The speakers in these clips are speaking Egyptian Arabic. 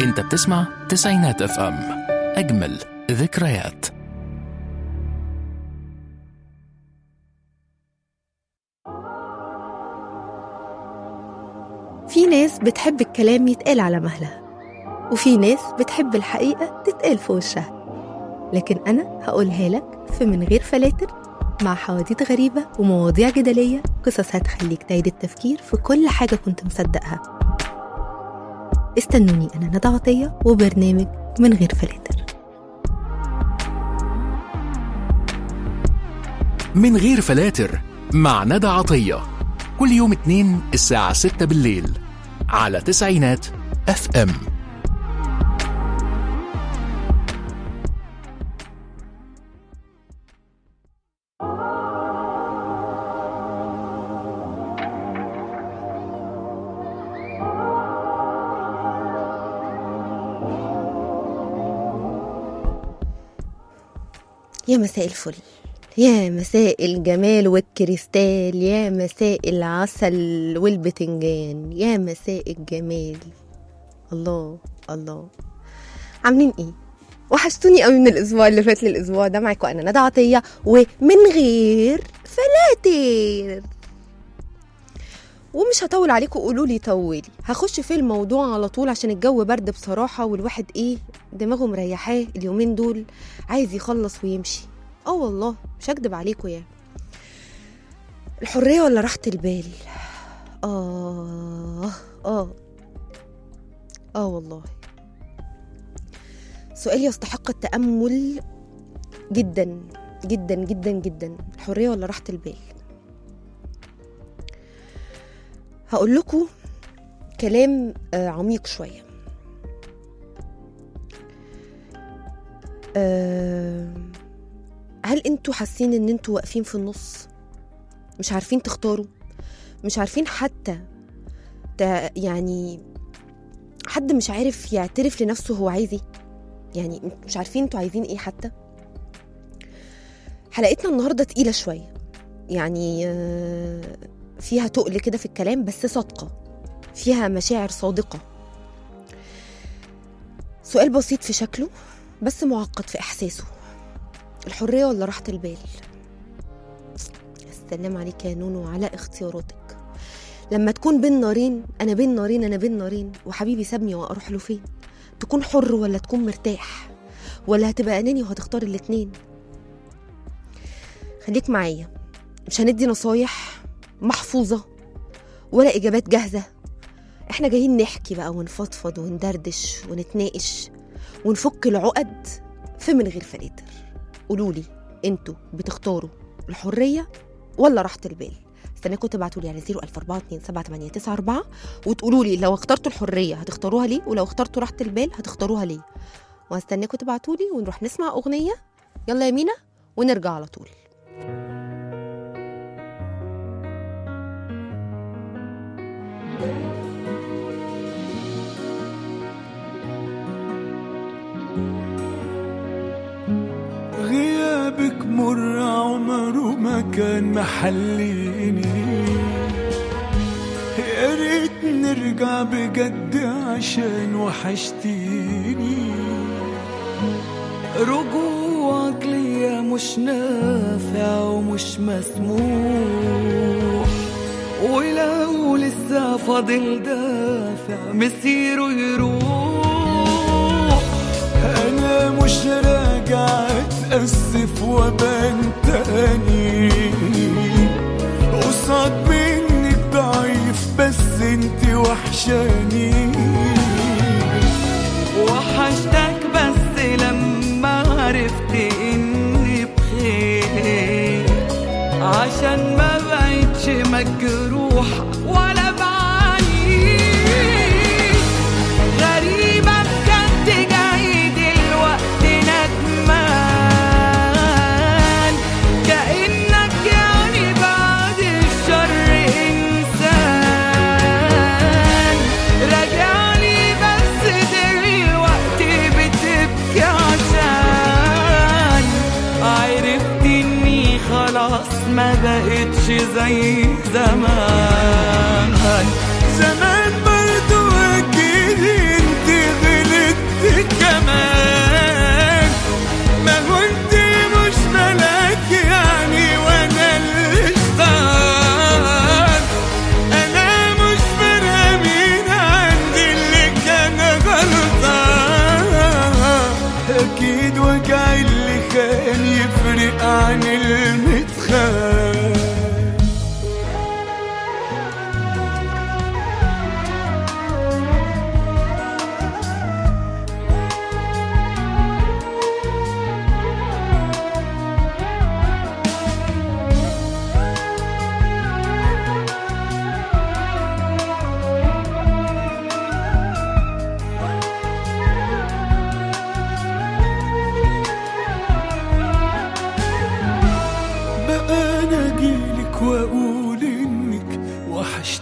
انت بتسمع تسعينات اف ام اجمل ذكريات في ناس بتحب الكلام يتقال على مهلها وفي ناس بتحب الحقيقة تتقال في وشها لكن أنا هقولها لك في من غير فلاتر مع حواديت غريبة ومواضيع جدلية قصص هتخليك تعيد التفكير في كل حاجة كنت مصدقها استنوني أنا ندى عطية وبرنامج من غير فلاتر من غير فلاتر مع ندى عطية كل يوم اتنين الساعة ستة بالليل على تسعينات اف ام يا مساء الفل يا مساء الجمال والكريستال يا مساء العسل والبتنجان يا مساء الجمال الله الله عاملين ايه وحشتوني قوي من الاسبوع اللي فات للاسبوع ده معاكم انا ندى عطيه ومن غير فلاتر ومش هطول عليكم قولوا لي طولي هخش في الموضوع على طول عشان الجو برد بصراحه والواحد ايه دماغه مريحاه اليومين دول عايز يخلص ويمشي اه والله مش هكدب عليكم يعني الحريه ولا راحه البال اه اه اه والله سؤال يستحق التامل جدا جدا جدا جدا الحريه ولا راحه البال هقول لكم كلام آه، عميق شويه آه، هل انتوا حاسين ان انتوا واقفين في النص مش عارفين تختاروا مش عارفين حتى تا يعني حد مش عارف يعترف لنفسه هو عايز ايه يعني مش عارفين انتوا عايزين ايه حتى حلقتنا النهارده تقيله شويه يعني آه، فيها تقل كده في الكلام بس صادقه فيها مشاعر صادقه سؤال بسيط في شكله بس معقد في احساسه الحريه ولا راحه البال السلام عليك يا نونو على اختياراتك لما تكون بين نارين انا بين نارين انا بين نارين وحبيبي سابني واروح له فين تكون حر ولا تكون مرتاح ولا هتبقى اناني وهتختار الاتنين خليك معايا مش هندي نصايح محفوظه ولا اجابات جاهزه احنا جايين نحكي بقى ونفضفض وندردش ونتناقش ونفك العقد في من غير فلاتر قولوا لي انتوا بتختاروا الحريه ولا راحه البال استناكم تبعتوا لي على 014278994 وتقولوا لي لو اخترتوا الحريه هتختاروها ليه ولو اخترتوا راحه البال هتختاروها ليه وهستناكم تبعتوا لي ونروح نسمع اغنيه يلا يا مينا ونرجع على طول غيابك مر عمره ما كان محليني يا ريت نرجع بجد عشان وحشتيني رجوعك ليا مش نافع ومش مسموح ولو لسه فاضل دافع مسيره يروح انا مش راجع اتاسف وابان تاني قصاد منك ضعيف بس انت وحشاني وحشتك بس لما عرفت اني بخير عشان ما بقتش مجروح ولا بعاني غريبة بجد جاي دلوقتي ندمان كأنك يعني بعد الشر إنسان راجعلي بس دلوقتي بتبكي عشان عرفت إني خلاص ما بقتش زي زمان زمان برضو أكيد انت غلطتي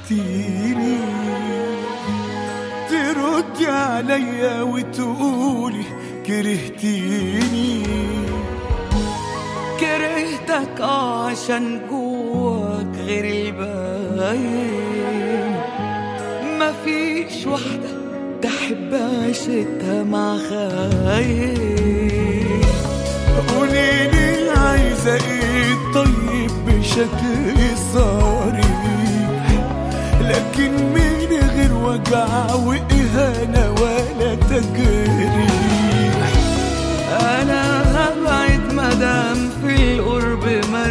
وحشتيني تردي عليا وتقولي كرهتيني كرهتك عشان جواك غير الباين مفيش واحدة تحب عيشتها مع خاين قوليلي عايزة ايه طيب بشكل صريح لكن من غير وجع وإهانة ولا تجريح انا هبعد مدام في القرب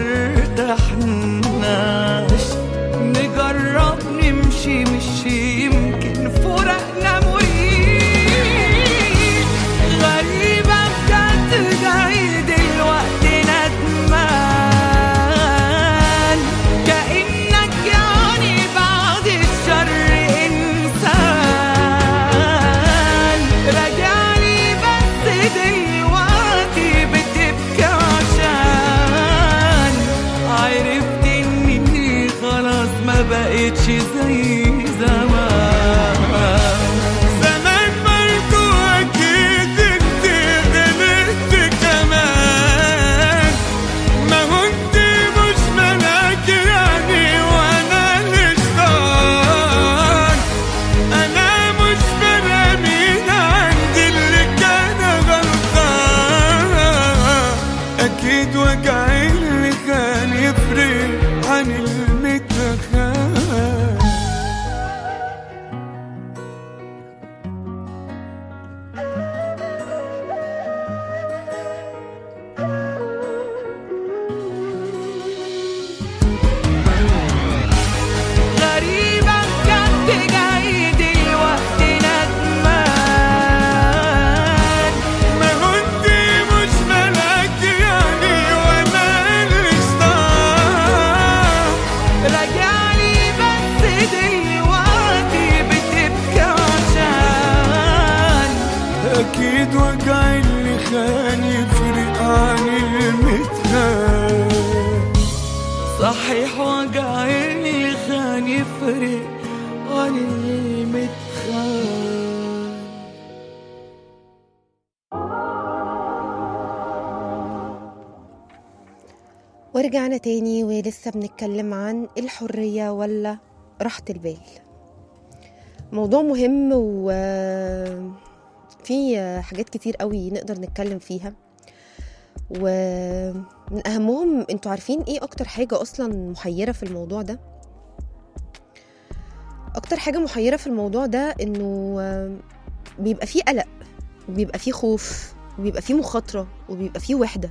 مرتحناش نجرب نمشي مش يمكن فرقنا مريح غريبة بجد جاي دلوقتي ندمان كأنك يعني بعد الشر إنسان راجعلي بس دلوقتي بتبكي عشان عرفت إني خلاص ما بقتش زي زمان زمان برضو أكيد انت غلطت كمان ما هو انت مش ملاك يعني وانا اللي اشتار انا مش برامين عندي اللي كان غلطان اكيد وجعي اللي كان يفرق عن المتخان غريبة بجد جاي دلوقتي ندمان ما هو انت مش ملاك يعني وانا اللي اشتار راجعلي بس دلوقتي بتبكي عشان اكيد وجعي اللي خان يفرق عن المتخان صحيح وجعي اللي خان يفرق عن المتخان ورجعنا تاني ولسه بنتكلم عن الحرية ولا راحة البال موضوع مهم وفي حاجات كتير قوي نقدر نتكلم فيها ومن أهمهم انتوا عارفين ايه أكتر حاجة أصلا محيرة في الموضوع ده أكتر حاجة محيرة في الموضوع ده إنه بيبقى فيه قلق وبيبقى فيه خوف وبيبقى فيه مخاطرة وبيبقى فيه وحدة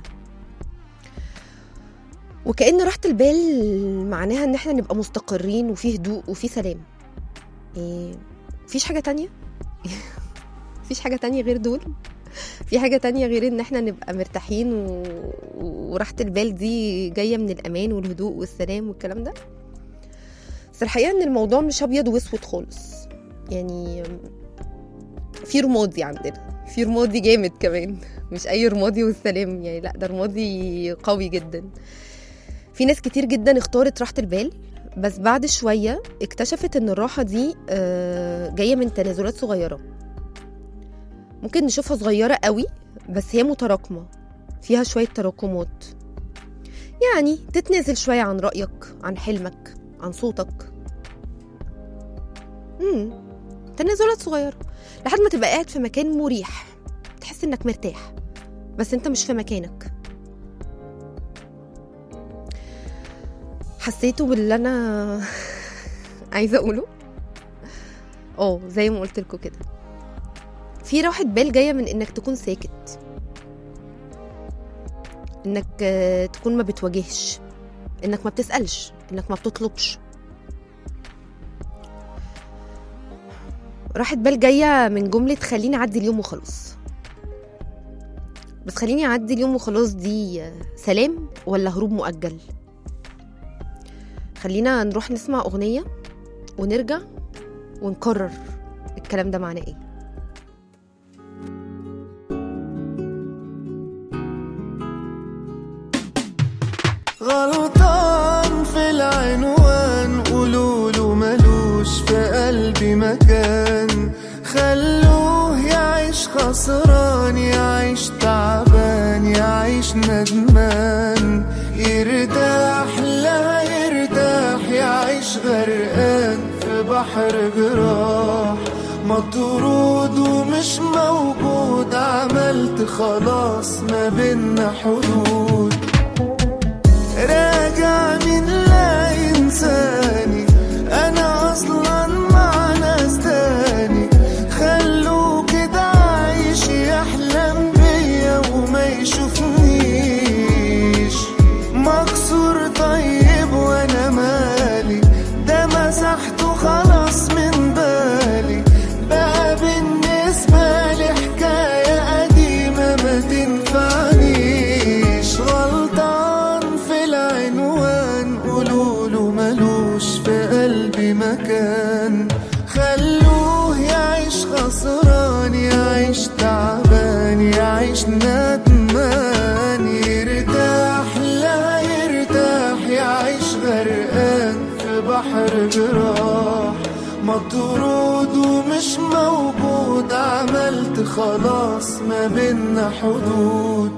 وكأن راحة البال معناها ان احنا نبقى مستقرين وفي هدوء وفي سلام إيه مفيش حاجة تانية مفيش حاجة تانية غير دول في حاجة تانية غير ان احنا نبقى مرتاحين و... وراحة البال دي جاية من الأمان والهدوء والسلام والكلام ده بس الحقيقة ان الموضوع مش أبيض وأسود خالص يعني في رمادي عندنا في رمادي جامد كمان مش أي رمادي والسلام يعني لا ده رمادي قوي جدا في ناس كتير جدا اختارت راحة البال بس بعد شوية اكتشفت ان الراحة دي آه، جاية من تنازلات صغيرة ممكن نشوفها صغيرة قوي بس هي متراكمة فيها شوية تراكمات يعني تتنازل شوية عن رأيك عن حلمك عن صوتك مم. تنازلات صغيرة لحد ما تبقى قاعد في مكان مريح تحس انك مرتاح بس انت مش في مكانك حسيتوا باللي انا عايزه اقوله اه زي ما قلت لكم كده في راحه بال جايه من انك تكون ساكت انك آه، تكون ما بتواجهش انك ما بتسالش انك ما بتطلبش راحه بال جايه من جمله خليني اعدي اليوم وخلاص بس خليني اعدي اليوم وخلاص دي آه، سلام ولا هروب مؤجل خلينا نروح نسمع أغنية ونرجع ونكرر الكلام ده معناه ايه غلطان في العنوان قولوا له ملوش قلبي مكان خلوه يعيش خسران يعيش تعبان يعيش ندمان يرتاح لا يرتاح يعيش غرقان في بحر جراح مطرود ومش موجود عملت خلاص ما بينا حدود راجع من لا إنساني أنا أصلا مع ناس تاني خلوه كده عايش يحلم بيا وما يشوفنيش مكسور طيب وأنا مالي ده مسحته خلاص من بالي بقى بالنسبة لي حكاية قديمة ما تنفعنيش غلطان في العنوان قولوله ملوش في قلبي مكان خلوه يعيش خسران يعيش تعبان يعيش ندمان يرتاح لا يرتاح يعيش غرقان في بحر جراح مطرود ومش موجود عملت خلاص ما بينا حدود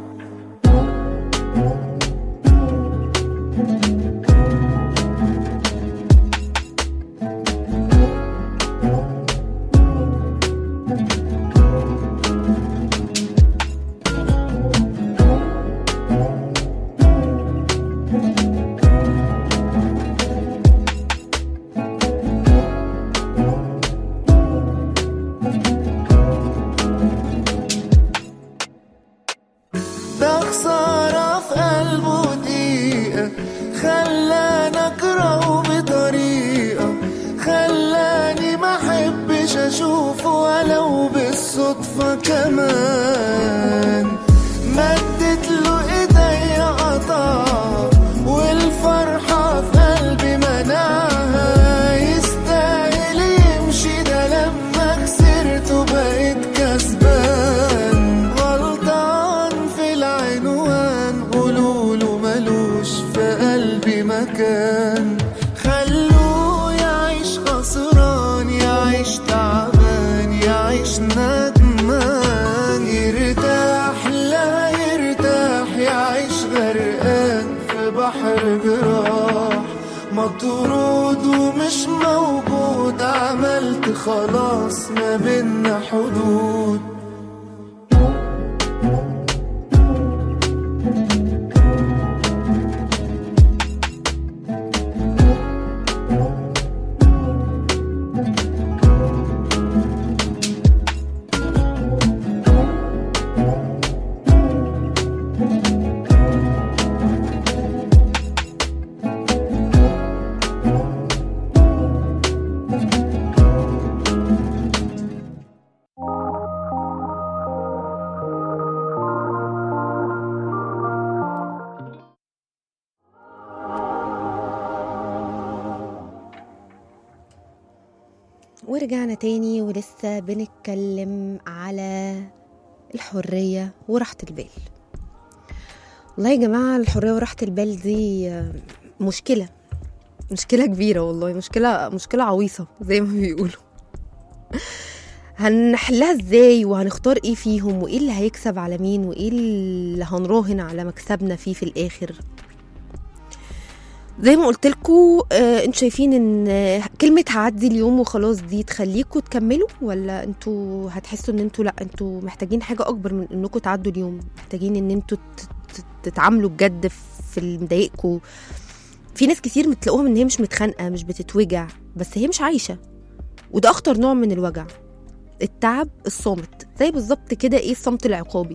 ده خسارة في قلبه دقيقة خلاني أكرهه بطريقة خلاني ما أحبش أشوفه ولو بالصدفة كمان مدت له إيديا قطعها والفرحة في قلبي منعها يستاهل يمشي ده لما خسرته بقيت كسبان غلطان في العنوان قولوله ملوش في قلبي مكان خلوه يعيش خسران يعيش تعبان يعيش ندمان يرتاح لا يرتاح يعيش غرقان في بحر جراح مطرود ومش موجود عملت خلاص ما بينا حدود ورجعنا تاني ولسه بنتكلم على الحرية وراحة البال والله يا جماعة الحرية وراحة البال دي آه، مشكلة مشكلة كبيرة والله مشكلة مشكلة عويصة زي ما بيقولوا هنحلها ازاي وهنختار ايه فيهم وايه اللي هيكسب على مين وايه اللي هنراهن على مكسبنا فيه في الاخر زي ما قلت لكم آه انتوا شايفين ان آه، كلمه هعدي اليوم وخلاص دي تخليكم تكملوا ولا انتوا هتحسوا ان انتوا لا انتوا محتاجين حاجه اكبر من انكم تعدوا اليوم محتاجين ان انتوا ت- ت- تتعاملوا بجد في اللي مضايقكم في ناس كتير بتلاقوها ان هي مش متخانقه مش بتتوجع بس هي مش عايشه وده اخطر نوع من الوجع التعب الصامت زي بالظبط كده ايه الصمت العقابي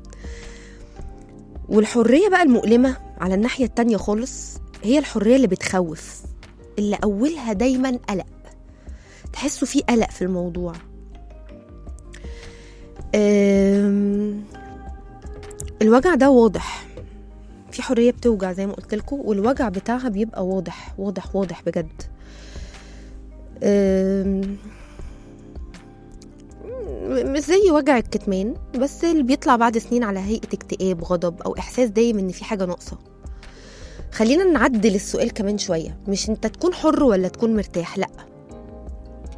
والحريه بقى المؤلمه على الناحيه التانية خالص هي الحريه اللي بتخوف اللي اولها دايما قلق تحسوا في قلق في الموضوع أم، الوجع ده واضح في حريه بتوجع زي ما قلت لكم والوجع بتاعها بيبقى واضح واضح واضح بجد أم، مش زي وجع الكتمان بس اللي بيطلع بعد سنين على هيئه اكتئاب غضب او احساس دايم ان في حاجه ناقصه خلينا نعدل السؤال كمان شويه مش انت تكون حر ولا تكون مرتاح لا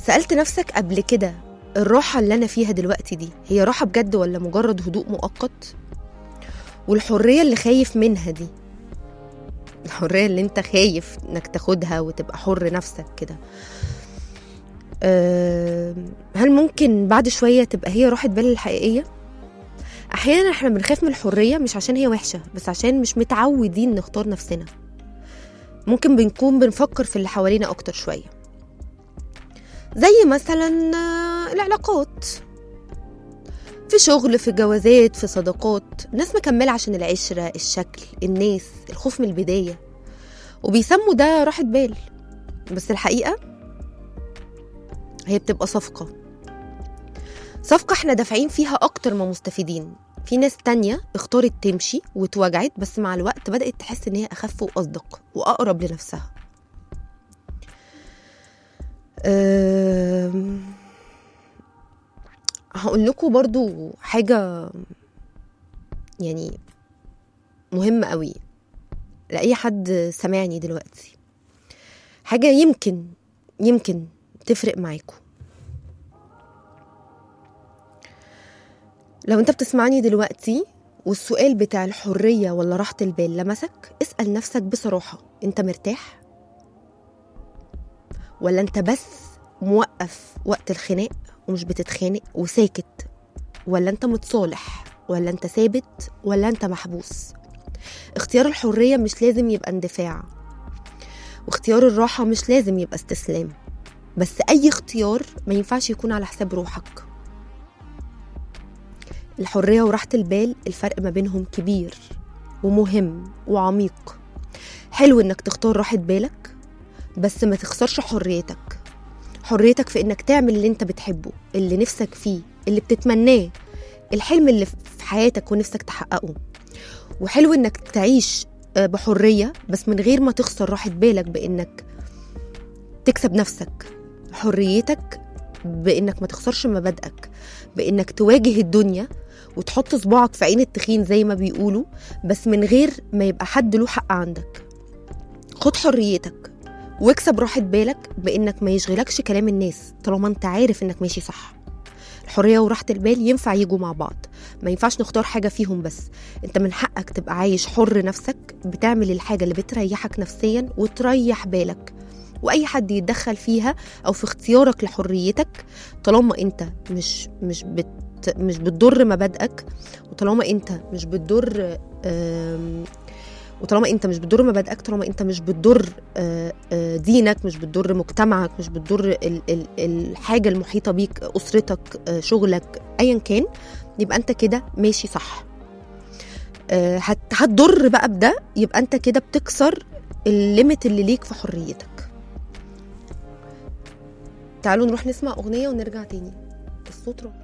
سألت نفسك قبل كده الراحة اللي أنا فيها دلوقتي دي هي راحة بجد ولا مجرد هدوء مؤقت والحرية اللي خايف منها دي الحرية اللي انت خايف انك تاخدها وتبقى حر نفسك كده أه هل ممكن بعد شوية تبقى هي راحة بال الحقيقية؟ أحيانا احنا بنخاف من الحرية مش عشان هي وحشة بس عشان مش متعودين نختار نفسنا ممكن بنكون بنفكر في اللي حوالينا أكتر شوية زي مثلا آه، العلاقات في شغل في جوازات في صداقات ناس مكملة عشان العشرة الشكل الناس الخوف من البداية وبيسموا ده راحة بال بس الحقيقة هي بتبقى صفقة صفقة احنا دافعين فيها أكتر ما مستفيدين في ناس تانية اختارت تمشي واتوجعت بس مع الوقت بدأت تحس إن هي أخف وأصدق وأقرب لنفسها أم... هقول لكم برضو حاجة يعني مهمة قوي لأي حد سمعني دلوقتي حاجة يمكن يمكن تفرق معاكم لو انت بتسمعني دلوقتي والسؤال بتاع الحرية ولا راحة البال لمسك اسأل نفسك بصراحة انت مرتاح ولا انت بس موقف وقت الخناق ومش بتتخانق وساكت ولا انت متصالح ولا انت ثابت ولا انت محبوس اختيار الحرية مش لازم يبقى اندفاع واختيار الراحة مش لازم يبقى استسلام بس أي اختيار ما ينفعش يكون على حساب روحك الحرية وراحة البال الفرق ما بينهم كبير ومهم وعميق حلو انك تختار راحة بالك بس ما تخسرش حريتك حريتك في انك تعمل اللي انت بتحبه اللي نفسك فيه اللي بتتمناه الحلم اللي في حياتك ونفسك تحققه وحلو انك تعيش آه، بحرية بس من غير ما تخسر راحة بالك بانك تكسب نفسك حريتك بانك ما تخسرش مبادئك بانك تواجه الدنيا وتحط صباعك في عين التخين زي ما بيقولوا بس من غير ما يبقى حد له حق عندك خد حريتك واكسب راحة بالك بانك ما يشغلكش كلام الناس طالما انت عارف انك ماشي صح الحرية وراحة البال ينفع يجوا مع بعض ما ينفعش نختار حاجة فيهم بس انت من حقك تبقى عايش حر نفسك بتعمل الحاجة اللي بتريحك نفسيا وتريح بالك واي حد يتدخل فيها او في اختيارك لحريتك طالما انت مش مش بت مش بتضر مبادئك وطالما انت مش بتضر آم، وطالما انت مش بتضر مبادئك طالما انت مش بتضر آه، آه، دينك مش بتضر مجتمعك مش بتضر ال- ال- الحاجه المحيطه بيك اسرتك آه، شغلك ايا كان يبقى انت كده ماشي صح آه، هت- هتضر بقى بده يبقى انت كده بتكسر الليميت اللي ليك في حريتك تعالوا نروح نسمع اغنيه ونرجع تاني الصوت راح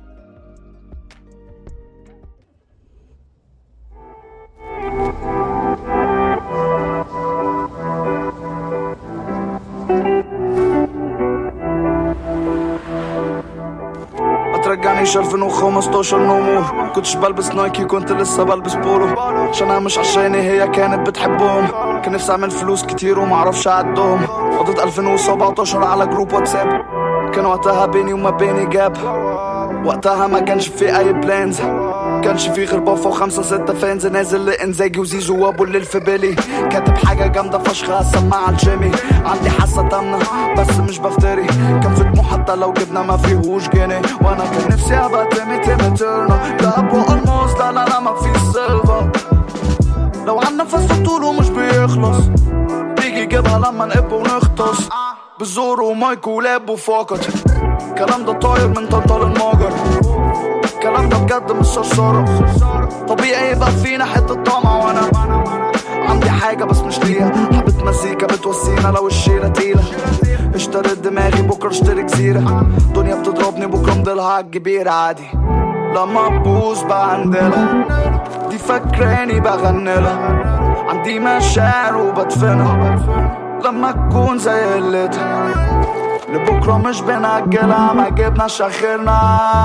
ما ترجعنيش 2015 نومور كنتش بلبس نايكي كنت لسه بلبس بولو عشان مش عشاني هي كانت بتحبهم كان نفسي اعمل فلوس كتير ومعرفش اعدهم قضيت 2017 على جروب واتساب كان وقتها بيني وما بيني جاب وقتها ما كانش في اي بلانز كانش في غير بافا وخمسة ستة فانز نازل لانزاجي وزيزو وابو الليل في بالي كاتب حاجة جامدة فشخ هسمعها الجيمي عندي حاسة تامنة بس مش بفتري كان في طموح حتى لو جبنا ما فيهوش جنيه وانا كان نفسي ابقى تيمي تيمي تيرنا دهب والموس لا لا لا ما في سيلفر لو عن نفس طوله مش بيخلص بيجي يجيبها لما نقب ونغطس بالزور ومايك ولاب وفقط الكلام ده طاير من طنطا للمجر الكلام ده بجد مش شرشرة طبيعي يبقى فينا حتة طمع وانا عندي حاجة بس مش ليها حبة مزيكا بتوسينا لو الشيلة تقيلة اشتريت دماغي بكرة اشتري جزيرة دنيا بتضربني بكرة مضلها عالجبيرة عادي لما تبوظ بعندلها دي فاكراني بغنلها عندي مشاعر وبدفنها لما تكون زي قلتها لبكرة مش بنأجلها ما جبناش آخرنا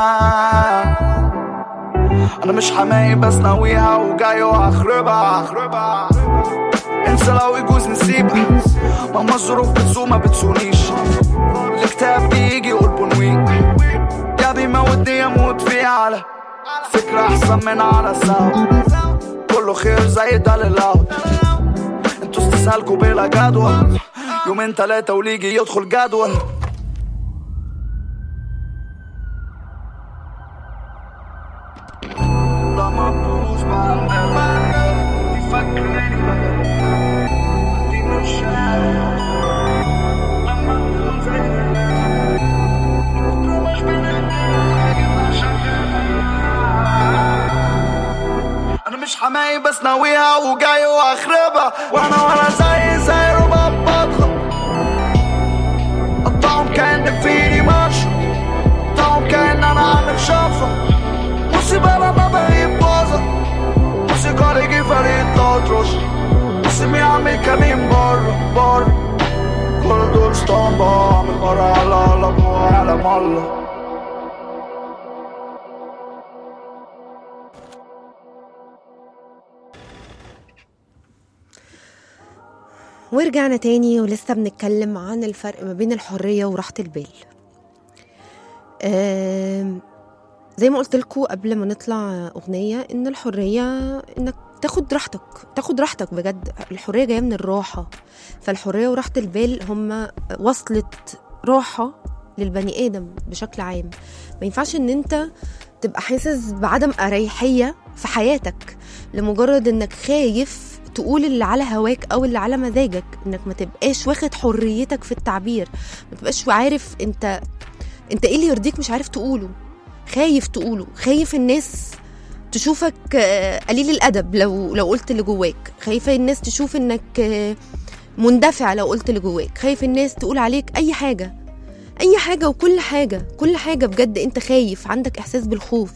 أنا مش حماقي بس ناويها وجاي وهخربها هخربها انسى لو يجوز نسيبها ماما الظروف بتسوق ما بتسونيش الكتاب بيجي يقول سمينا على الساو كله خير زي ده للهوا انتوا استسهالكوا بلا جدول يومين تلاتة وليجي يدخل جدول لما تبوظ بقى يفكرني دي مش لما تكون زي مش انا مش حماي بس ناويها وجاي واخربها وانا وانا زي زي رباب بضغط قطعهم كان في ايدي مشرط قطعهم كان انا عامل شفره مصيبة لما بغيب باظة موسيقار يجي فريق الأطرش اسمي عامل كمين بره بره كل دول اسطمبة عامل مرة على الله ابوها على الله ورجعنا تاني ولسه بنتكلم عن الفرق ما بين الحرية وراحة البال آم، زي ما قلت لكم قبل ما نطلع أغنية إن الحرية إنك تاخد راحتك تاخد راحتك بجد الحرية جاية من الراحة فالحرية وراحة البال هما وصلت راحة للبني آدم بشكل عام ما ينفعش إن أنت تبقى حاسس بعدم أريحية في حياتك لمجرد إنك خايف تقول اللي على هواك أو اللي على مزاجك إنك ما تبقاش واخد حريتك في التعبير ما تبقاش عارف أنت أنت إيه اللي يرضيك مش عارف تقوله خايف تقوله خايف الناس تشوفك آه، قليل الادب لو لو قلت اللي جواك خايفه الناس تشوف انك آه، مندفع لو قلت اللي جواك خايف الناس تقول عليك اي حاجه اي حاجه وكل حاجه كل حاجه بجد انت خايف عندك احساس بالخوف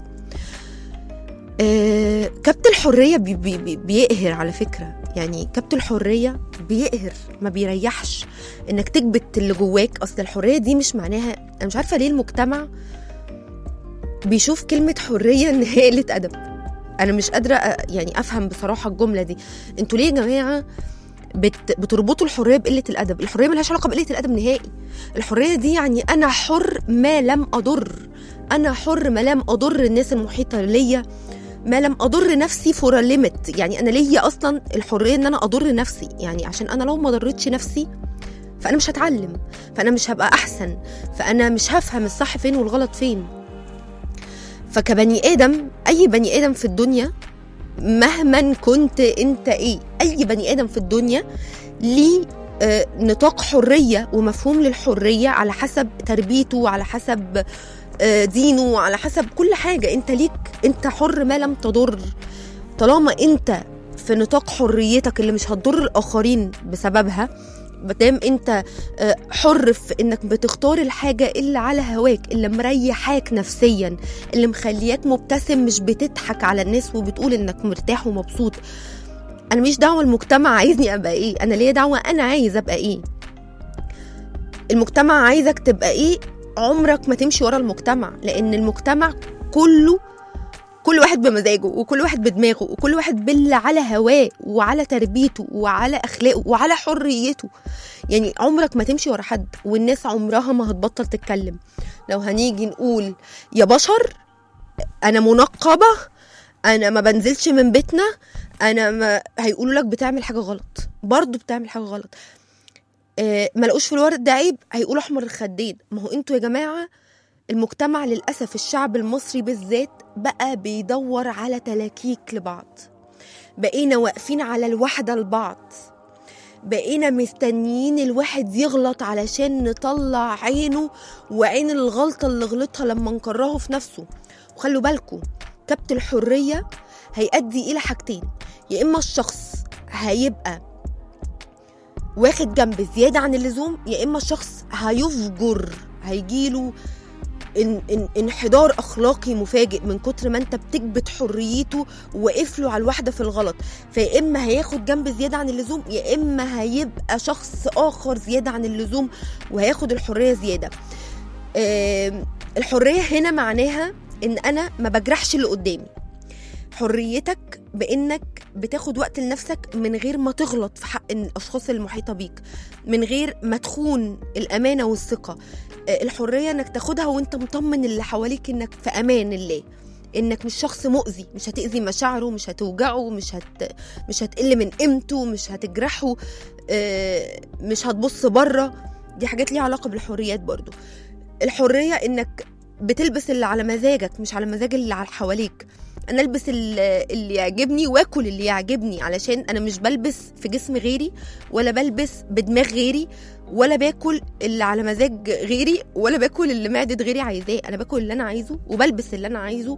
آه، كبت الحريه بي بي بي بيقهر على فكره يعني كبت الحريه بيقهر ما بيريحش انك تكبت اللي جواك اصل الحريه دي مش معناها انا مش عارفه ليه المجتمع بيشوف كلمة حرية إن هي قلة أدب أنا مش قادرة أ- يعني أفهم بصراحة الجملة دي أنتوا ليه يا جماعة بت بتربطوا الحرية بقلة الأدب الحرية ملهاش علاقة بقلة الأدب نهائي الحرية دي يعني أنا حر ما لم أضر أنا حر ما لم أضر الناس المحيطة ليا ما لم أضر نفسي فور ليميت يعني أنا ليا أصلا الحرية إن أنا أضر نفسي يعني عشان أنا لو ما ضرتش نفسي فأنا مش هتعلم فأنا مش هبقى أحسن فأنا مش هفهم الصح فين والغلط فين فكبني ادم اي بني ادم في الدنيا مهما كنت انت ايه اي بني ادم في الدنيا ليه آه، نطاق حريه ومفهوم للحريه على حسب تربيته وعلى حسب آه، دينه وعلى حسب كل حاجه انت ليك انت حر ما لم تضر طالما انت في نطاق حريتك اللي مش هتضر الاخرين بسببها مادام انت آه، حر في انك بتختار الحاجه اللي على هواك اللي مريحاك نفسيا اللي مخلياك مبتسم مش بتضحك على الناس وبتقول انك مرتاح ومبسوط انا مش دعوه المجتمع عايزني ابقى ايه انا ليا دعوه انا عايز ابقى ايه المجتمع عايزك تبقى ايه عمرك ما تمشي ورا المجتمع لان المجتمع كله كل واحد بمزاجه وكل واحد بدماغه وكل واحد باللي على هواه وعلى تربيته وعلى اخلاقه وعلى حريته يعني عمرك ما تمشي ورا حد والناس عمرها ما هتبطل تتكلم لو هنيجي نقول يا بشر انا منقبه انا ما بنزلش من بيتنا انا ما هيقولوا لك بتعمل حاجه غلط برضه بتعمل حاجه غلط آه ما لقوش في الورد ده عيب هيقولوا احمر الخدين ما هو انتوا يا جماعه المجتمع للاسف الشعب المصري بالذات بقى بيدور على تلاكيك لبعض بقينا واقفين على الوحده لبعض بقينا مستنيين الواحد يغلط علشان نطلع عينه وعين الغلطة اللي غلطها لما نكرهه في نفسه وخلوا بالكم كبت الحرية هيؤدي إلى حاجتين يا إما الشخص هيبقى واخد جنب زيادة عن اللزوم يا إما الشخص هيفجر هيجيله ان ان انحدار اخلاقي مفاجئ من كتر ما انت بتكبت حريته وواقف له على الواحده في الغلط فيا اما هياخد جنب زياده عن اللزوم يا اما هيبقى شخص اخر زياده عن اللزوم وهياخد الحريه زياده آم، الحريه هنا معناها ان انا ما بجرحش اللي قدامي حريتك بانك بتاخد وقت لنفسك من غير ما تغلط في حق الاشخاص المحيطه بيك من غير ما تخون الامانه والثقه آه، الحريه انك تاخدها وانت مطمن اللي حواليك انك في امان الله انك مش شخص مؤذي مش هتأذي مشاعره مش هتوجعه مش هت... مش هتقل من قيمته مش هتجرحه آه، مش هتبص بره دي حاجات ليها علاقه بالحريات برضو الحريه انك بتلبس اللي على مزاجك مش على مزاج اللي على حواليك انا البس ال- اللي يعجبني واكل اللي يعجبني علشان انا مش بلبس في جسم غيري ولا بلبس بدماغ غيري ولا باكل اللي على مزاج غيري ولا باكل اللي معدة غيري عايزاه انا باكل اللي انا عايزه وبلبس اللي انا عايزه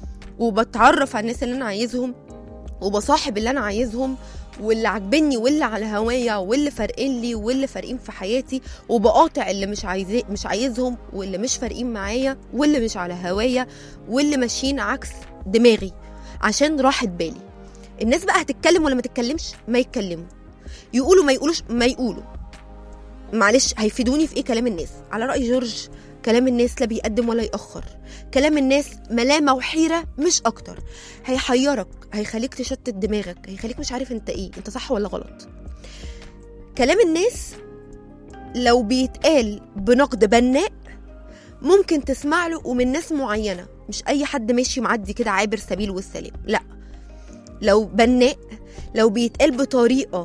وبتعرف على الناس اللي انا عايزهم وبصاحب اللي انا عايزهم واللي عاجبني واللي على هوايا واللي فارقين لي واللي فارقين في حياتي وبقاطع اللي مش عايزاه مش عايزهم واللي مش فارقين معايا واللي مش على هوايا واللي ماشيين عكس دماغي عشان راحة بالي الناس بقى هتتكلم ولا ما تتكلمش ما يتكلموا يقولوا ما يقولوش ما يقولوا معلش هيفيدوني في ايه كلام الناس على رأي جورج كلام الناس لا بيقدم ولا يأخر كلام الناس ملامة وحيرة مش أكتر هيحيرك هيخليك تشتت دماغك هيخليك مش عارف انت ايه انت صح ولا غلط كلام الناس لو بيتقال بنقد بناء ممكن تسمع له ومن ناس معينة مش أي حد ماشي معدي كده عابر سبيل والسلام لا لو بناء لو بيتقال بطريقة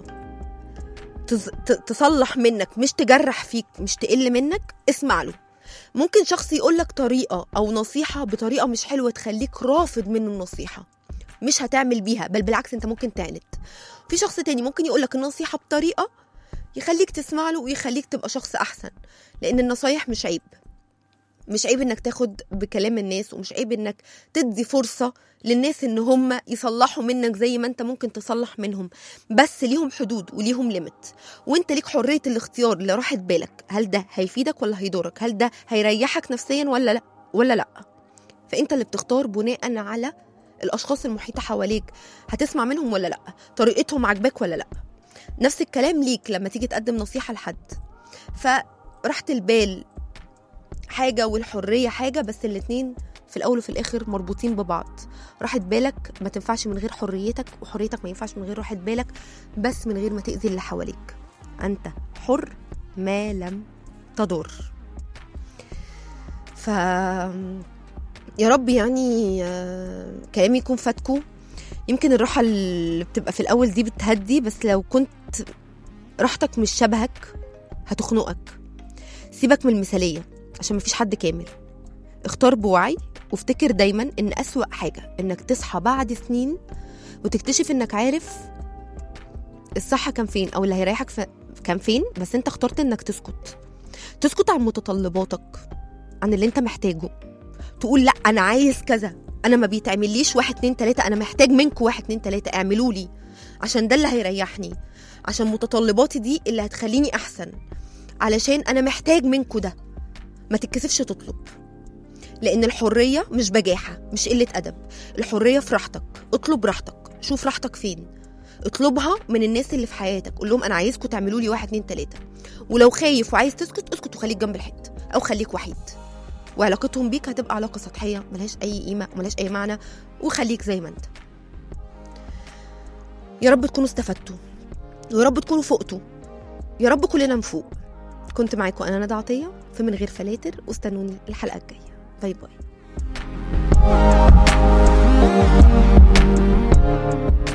تز- ت- تصلح منك مش تجرح فيك مش تقل منك اسمع له ممكن شخص يقولك طريقة أو نصيحة بطريقة مش حلوة تخليك رافض منه النصيحة مش هتعمل بيها بل بالعكس انت ممكن تعند في شخص تاني ممكن يقولك النصيحة بطريقة يخليك تسمع له ويخليك تبقى شخص أحسن لأن النصايح مش عيب مش عيب انك تاخد بكلام الناس ومش عيب انك تدي فرصة للناس ان هم يصلحوا منك زي ما انت ممكن تصلح منهم بس ليهم حدود وليهم ليميت وانت ليك حرية الاختيار اللي راحت بالك هل ده هيفيدك ولا هيضرك هل ده هيريحك نفسيا ولا لا ولا لا فانت اللي بتختار بناء على الاشخاص المحيطة حواليك هتسمع منهم ولا لا طريقتهم عاجباك ولا لا نفس الكلام ليك لما تيجي تقدم نصيحة لحد فراحة البال حاجة والحرية حاجة بس الاتنين في الأول وفي الآخر مربوطين ببعض راحة بالك ما تنفعش من غير حريتك وحريتك ما ينفعش من غير راحة بالك بس من غير ما تأذي اللي حواليك أنت حر ما لم تضر ف يا رب يعني آه، كلامي يكون فاتكو يمكن الراحة اللي بتبقى في الأول دي بتهدي بس لو كنت راحتك مش شبهك هتخنقك سيبك من المثالية عشان مفيش حد كامل اختار بوعي وافتكر دايما ان أسوأ حاجة انك تصحى بعد سنين وتكتشف انك عارف الصح كان فين او اللي هيريحك ف... كان فين بس انت اخترت انك تسكت تسكت عن متطلباتك عن اللي انت محتاجه تقول لا انا عايز كذا انا ما بيتعمليش واحد اتنين تلاتة انا محتاج منكم واحد اتنين تلاتة اعملوا لي عشان ده اللي هيريحني عشان متطلباتي دي اللي هتخليني احسن علشان انا محتاج منكم ده ما تتكسفش تطلب لان الحريه مش بجاحه مش قله ادب الحريه في راحتك اطلب راحتك شوف راحتك فين اطلبها من الناس اللي في حياتك قول لهم انا عايزكم تعملوا لي واحد اتنين تلاته ولو خايف وعايز تسكت اسكت وخليك جنب الحيط او خليك وحيد وعلاقتهم بيك هتبقى علاقه سطحيه ملهاش اي قيمه وملهاش اي معنى وخليك زي ما انت يا رب تكونوا استفدتوا ويا رب تكونوا فقتوا يا رب كلنا نفوق كنت معاكم انا ندى عطيه في من غير فلاتر واستنوني الحلقه الجايه باي باي